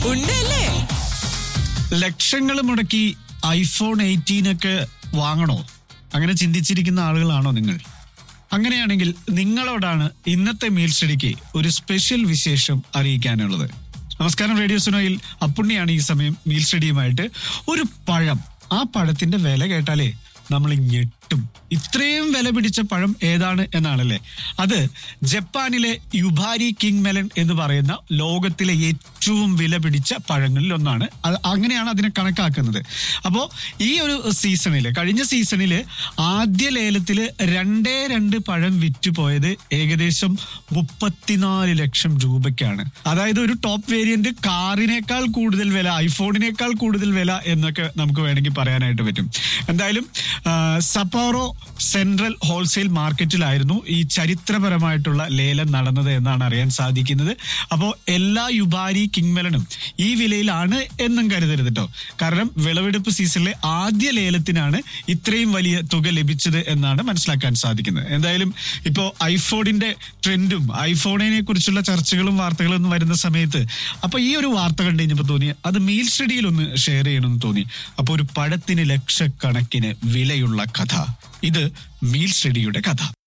ഉണ്ടല്ലേ ലക്ഷങ്ങൾ മുടക്കി ഐഫോൺ എയ്റ്റീൻ ഒക്കെ വാങ്ങണോ അങ്ങനെ ചിന്തിച്ചിരിക്കുന്ന ആളുകളാണോ നിങ്ങൾ അങ്ങനെയാണെങ്കിൽ നിങ്ങളോടാണ് ഇന്നത്തെ മീൽ സ്റ്റഡിക്ക് ഒരു സ്പെഷ്യൽ വിശേഷം അറിയിക്കാനുള്ളത് നമസ്കാരം റേഡിയോ സുനോയിൽ അപ്പുണ്ണിയാണ് ഈ സമയം മീൽ സ്റ്റഡിയുമായിട്ട് ഒരു പഴം ആ പഴത്തിന്റെ വില കേട്ടാലേ നമ്മൾ ഞെട്ടും ഇത്രയും വില പിടിച്ച പഴം ഏതാണ് എന്നാണല്ലേ അത് ജപ്പാനിലെ യുഭാരി കിങ് മെലൻ എന്ന് പറയുന്ന ലോകത്തിലെ ഏറ്റവും വില പിടിച്ച പഴങ്ങളിൽ ഒന്നാണ് അത് അങ്ങനെയാണ് അതിനെ കണക്കാക്കുന്നത് അപ്പോൾ ഈ ഒരു സീസണിൽ കഴിഞ്ഞ സീസണിൽ ആദ്യ ലേലത്തിൽ രണ്ടേ രണ്ട് പഴം വിറ്റുപോയത് ഏകദേശം മുപ്പത്തിനാല് ലക്ഷം രൂപയ്ക്കാണ് അതായത് ഒരു ടോപ്പ് വേരിയന്റ് കാറിനേക്കാൾ കൂടുതൽ വില ഐഫോണിനേക്കാൾ കൂടുതൽ വില എന്നൊക്കെ നമുക്ക് വേണമെങ്കിൽ പറയാനായിട്ട് പറ്റും എന്തായാലും ആ, സപ്പോറോ സെൻട്രൽ ഹോൾസെയിൽ മാർക്കറ്റിലായിരുന്നു ഈ ചരിത്രപരമായിട്ടുള്ള ലേലം നടന്നത് എന്നാണ് അറിയാൻ സാധിക്കുന്നത് അപ്പോൾ എല്ലാ യുബാരി കിങ്മെലനും ഈ വിലയിലാണ് എന്നും കരുതരുത് കേട്ടോ കാരണം വിളവെടുപ്പ് സീസണിലെ ആദ്യ ലേലത്തിനാണ് ഇത്രയും വലിയ തുക ലഭിച്ചത് എന്നാണ് മനസ്സിലാക്കാൻ സാധിക്കുന്നത് എന്തായാലും ഇപ്പോൾ ഐഫോണിന്റെ ട്രെൻഡും ഐഫോണിനെ കുറിച്ചുള്ള ചർച്ചകളും വാർത്തകളും ഒന്നും വരുന്ന സമയത്ത് അപ്പൊ ഈ ഒരു വാർത്ത കണ്ടു കഴിഞ്ഞപ്പോൾ തോന്നി അത് മീൽ സ്റ്റഡിയിൽ ഒന്ന് ഷെയർ ചെയ്യണമെന്ന് തോന്നി അപ്പൊ ഒരു പഴത്തിന് ലക്ഷക്കണക്കിന് വിലയുള്ള കഥ ഇത് മീൽ സ്റ്റഡിയുടെ കഥ